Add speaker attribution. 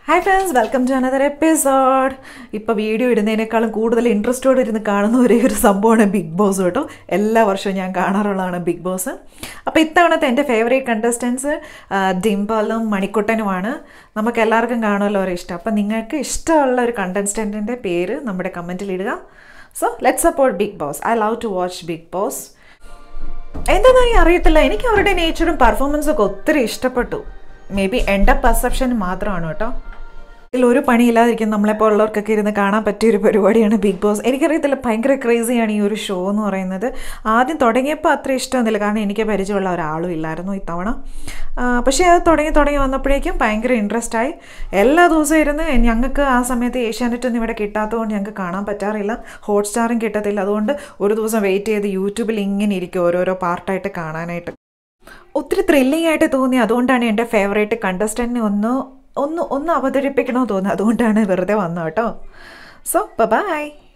Speaker 1: hi friends welcome to another episode ഇപ്പോൾ video ഇടുന്നതിനേക്കാളും കൂടുതൽ ഇൻട്രസ്റ്റോടെ ഇരുന്ന് കാണുന്ന ഒരേ ഒരു സംഭവമാണ് ബിഗ് ബോസ് കേട്ടോ എല്ലാ വർഷവും ഞാൻ കാണാറുള്ളതാണ് ബിഗ് ബോസ് അപ്പോൾ ഇത്തവണത്തെ എൻ്റെ ഫേവറേറ്റ് കണ്ടസ്റ്റൻസ് ഡിംപലും മണിക്കുട്ടനുമാണ് നമുക്ക് എല്ലാവർക്കും കാണുമല്ലോ ഒരു ഇഷ്ടം അപ്പോൾ നിങ്ങൾക്ക് ഇഷ്ടമുള്ള ഒരു കണ്ടസ്റ്റൻറ്റിൻ്റെ പേര് നമ്മുടെ കമൻറ്റിൽ ഇടുക so let support Bigg Boss I love to watch Bigg Boss എന്താണെന്ന് അറിയത്തില്ല എനിക്ക് അവരുടെ നേച്ചറും പെർഫോമൻസും ഒക്കെ ഒത്തിരി ഇഷ്ടപ്പെട്ടു മേ ബി എൻ്റെ പെർസെപ്ഷൻ മാത്രമാണ് കേട്ടോ ഇതിൽ ഒരു പണിയില്ലാതിരിക്കും നമ്മളെപ്പോലുള്ളവർക്കൊക്കെ ഇരുന്ന് കാണാൻ പറ്റിയ ഒരു പരിപാടിയാണ് ബിഗ് ബോസ് എനിക്കറിയത്തില്ല ഭയങ്കര ക്രേസിയാണ് ഈ ഒരു ഷോ എന്ന് പറയുന്നത് ആദ്യം തുടങ്ങിയപ്പോൾ അത്ര ഇഷ്ടമൊന്നുമില്ല കാരണം എനിക്ക് പരിചയമുള്ള ഒരാളും ഇല്ലായിരുന്നു ഇത്തവണ ആ, പക്ഷേ അത് തുടങ്ങി തുടങ്ങി വന്നപ്പോഴേക്കും ഭയങ്കര ഇൻട്രസ്റ്റ് ആയി എല്ലാ ദിവസവും ഇരുന്ന് ഞങ്ങൾക്ക് ആ സമയത്ത് ഏഷ്യാനെറ്റ് ഒന്നും ഇവിടെ കിട്ടാത്തതുകൊണ്ട് ഞങ്ങൾക്ക് കാണാൻ പറ്റാറില്ല ഹോട്ട്സ്റ്റാറും കിട്ടത്തില്ല അതുകൊണ്ട് ഒരു ദിവസം വെയിറ്റ് ചെയ്ത് യൂട്യൂബിൽ ഇങ്ങനെ ഇരിക്കും ഓരോരോ പാർട്ടായിട്ട് കാണാനായിട്ട് ഒത്തിരി ത്രില്ലിംഗ് ആയിട്ട് തോന്നി അതുകൊണ്ടാണ് എൻ്റെ ഫേവറേറ്റ് കണ്ടസ്റ്റൻറ്റിനെ ഒന്ന് ഒന്ന് ഒന്ന് അവതരിപ്പിക്കണമെന്ന് തോന്നി അതുകൊണ്ടാണ് വെറുതെ വന്നത് കേട്ടോ സോ ബൈ